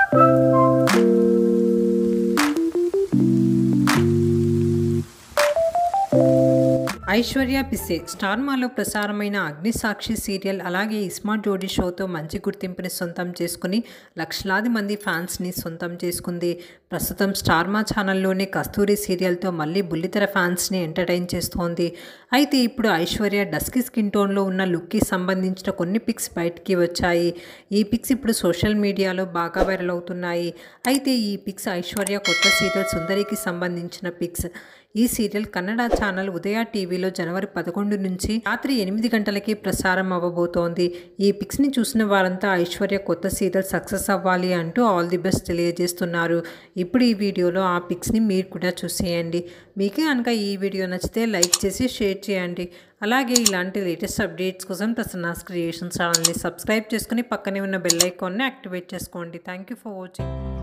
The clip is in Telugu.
ఐశ్వర్య పిసే స్టార్ మాలో ప్రసారమైన అగ్నిసాక్షి సీరియల్ అలాగే ఇస్మార్ట్ జోడీ షోతో మంచి గుర్తింపుని సొంతం చేసుకుని లక్షలాది మంది ఫ్యాన్స్ని సొంతం చేసుకుంది ప్రస్తుతం స్టార్ మా ఛానల్లోనే కస్తూరి సీరియల్తో మళ్ళీ బుల్లితెర ఫ్యాన్స్ని ఎంటర్టైన్ చేస్తోంది అయితే ఇప్పుడు ఐశ్వర్య డస్కీ స్కిన్ టోన్లో ఉన్న లుక్కి సంబంధించిన కొన్ని పిక్స్ బయటికి వచ్చాయి ఈ పిక్స్ ఇప్పుడు సోషల్ మీడియాలో బాగా వైరల్ అవుతున్నాయి అయితే ఈ పిక్స్ ఐశ్వర్య కొత్త సీరియల్ సుందరికి సంబంధించిన పిక్స్ ఈ సీరియల్ కన్నడ ఛానల్ ఉదయ టీవీలో జనవరి పదకొండు నుంచి రాత్రి ఎనిమిది గంటలకి ప్రసారం అవ్వబోతోంది ఈ పిక్స్ని చూసిన వారంతా ఐశ్వర్య కొత్త సీరియల్ సక్సెస్ అవ్వాలి అంటూ ఆల్ ది బెస్ట్ తెలియజేస్తున్నారు ఇప్పుడు ఈ వీడియోలో ఆ పిక్స్ని మీరు కూడా చూసేయండి మీకు కనుక ఈ వీడియో నచ్చితే లైక్ చేసి షేర్ చేయండి అలాగే ఇలాంటి లేటెస్ట్ అప్డేట్స్ కోసం ప్రసన్నాస్ క్రియేషన్ ఛానల్ని సబ్స్క్రైబ్ చేసుకుని పక్కనే ఉన్న బెల్ ఐకాన్ని యాక్టివేట్ చేసుకోండి థ్యాంక్ యూ ఫర్ వాచింగ్